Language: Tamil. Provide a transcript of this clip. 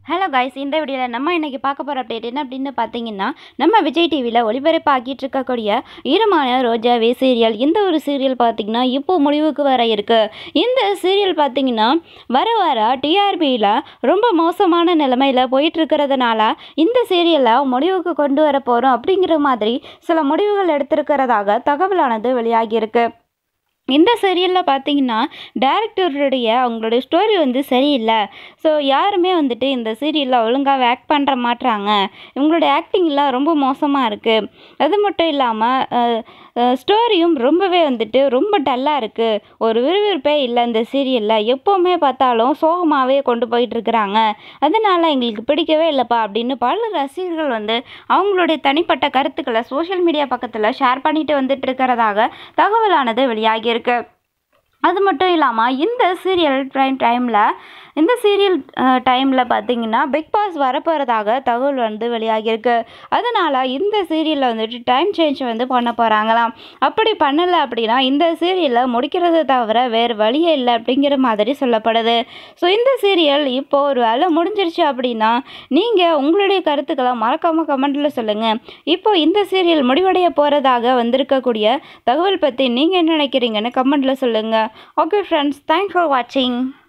ஹலோ காய்ஸ் இந்த வீடியோவில் நம்ம இன்றைக்கி பார்க்க போகிற அப்டேட் என்ன அப்படின்னு பார்த்தீங்கன்னா நம்ம விஜய் டிவியில் ஒளிபரப்பாக்கிட்டு இருக்கக்கூடிய ஈரமான ரோஜாவே சீரியல் இந்த ஒரு சீரியல் பார்த்தீங்கன்னா இப்போ முடிவுக்கு வர இருக்கு இந்த சீரியல் பார்த்தீங்கன்னா வர வர டிஆர்பியில் ரொம்ப மோசமான நிலைமையில் போயிட்டு இருக்கிறதுனால இந்த சீரியலை முடிவுக்கு கொண்டு வர போகிறோம் அப்படிங்கிற மாதிரி சில முடிவுகள் எடுத்திருக்கிறதாக தகவலானது வெளியாகியிருக்கு இந்த சீரியலில் பார்த்தீங்கன்னா டேரக்டருடைய அவங்களுடைய ஸ்டோரி வந்து சரியில்லை ஸோ யாருமே வந்துட்டு இந்த சீரியலில் ஒழுங்காக ஆக்ட் பண்ணுற மாட்றாங்க இவங்களுடைய ஆக்டிங்லாம் ரொம்ப மோசமாக இருக்குது அது மட்டும் இல்லாமல் ஸ்டோரியும் ரொம்பவே வந்துட்டு ரொம்ப டல்லாக இருக்குது ஒரு விறுவிறுப்பே இல்லை இந்த சீரியலில் எப்போவுமே பார்த்தாலும் சோகமாகவே கொண்டு போயிட்டுருக்குறாங்க அதனால் எங்களுக்கு பிடிக்கவே இல்லைப்பா அப்படின்னு பல ரசிகர்கள் வந்து அவங்களுடைய தனிப்பட்ட கருத்துக்களை சோஷியல் மீடியா பக்கத்தில் ஷேர் பண்ணிட்டு வந்துட்டு இருக்கிறதாக தகவலானது வெளியாகியிருக்கு அது மட்டும் இல்லாமல் இந்த சீரியல் டைம் டைமில் இந்த சீரியல் டைமில் பார்த்தீங்கன்னா பிக் பாஸ் வரப்போகிறதாக தகவல் வந்து வெளியாகியிருக்கு அதனால் இந்த சீரியலில் வந்துட்டு டைம் சேஞ்ச் வந்து பண்ண போகிறாங்களாம் அப்படி பண்ணலை அப்படின்னா இந்த சீரியலை முடிக்கிறத தவிர வேறு வழியே இல்லை அப்படிங்கிற மாதிரி சொல்லப்படுது ஸோ இந்த சீரியல் இப்போ ஒரு வேலை முடிஞ்சிருச்சு அப்படின்னா நீங்கள் உங்களுடைய கருத்துக்களை மறக்காமல் கமெண்ட்டில் சொல்லுங்கள் இப்போ இந்த சீரியல் முடிவடைய போகிறதாக வந்திருக்கக்கூடிய தகவல் பற்றி நீங்கள் என்ன நினைக்கிறீங்கன்னு கமெண்ட்டில் சொல்லுங்கள் ஓகே ஃப்ரெண்ட்ஸ் தேங்க்ஸ் ஃபார் வாட்சிங்